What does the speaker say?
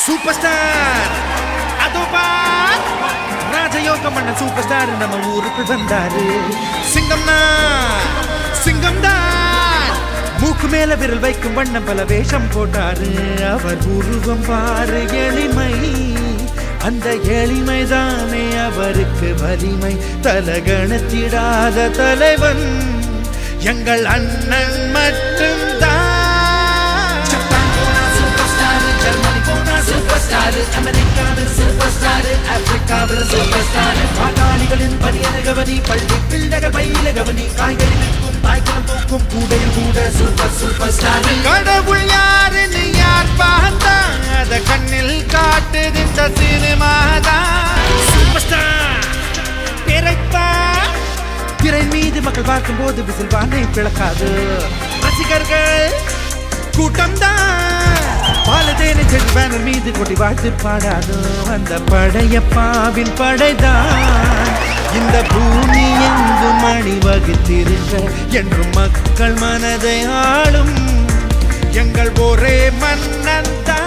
super star அதோ பார் ராஜயோகம் பண்ண சூப்பர் ஸ்டார் நம்ம ஊருக்கு வந்தாரு சிங்கம்னா சிங்கம் தான் மூக்கு மேல விரல் வைக்கும் வண்ணம் பல வேஷம் போட்டாரு அவர் உருவம் பாரு எளிமை அந்த எளிமைதானே அவருக்கு வலிமை தலகணத்திடாத தலைவன் எங்கள் அண்ணன் மட்டும்தான் ஜப்பான் போனா சூப்பர் ஸ்டார் ஜெர்மனி போனா சூப்பர் ஸ்டார் அமெரிக்காவில் சூப்பர் ஸ்டார் ஆப்பிரிக்காவில் சூப்பர் ஸ்டார் பாட்டாளிகளின் பணியன கவனி பள்ளி பிள்ளைகள் பையில கவனி காய்கறி விற்கும் தாய்க்குளம் தூக்கும் கூடையில் கூட சூப்பர் சூப்பர் ஸ்டார் கடவுள் யாருன்னு யார் பார்த்தா அத கண்ணில் காட்டுது இந்த சினிமா தான் சூப்பர் ஸ்டார் பிறப்பா திரை மீது மக்கள் பார்க்கும்போது விசில் வானை பிளக்காது ரசிகர்கள் கூட்டம் தான் பாலதேனை செடி பேனர் மீது கொட்டி வாழ்த்து பாடாது அந்த படையப்பாவின் படைதான் இந்த பூமி எங்கும் அணி வகுத்திருக்க என்றும் மக்கள் மனதை ஆளும் எங்கள் ஒரே மன்னன் தான்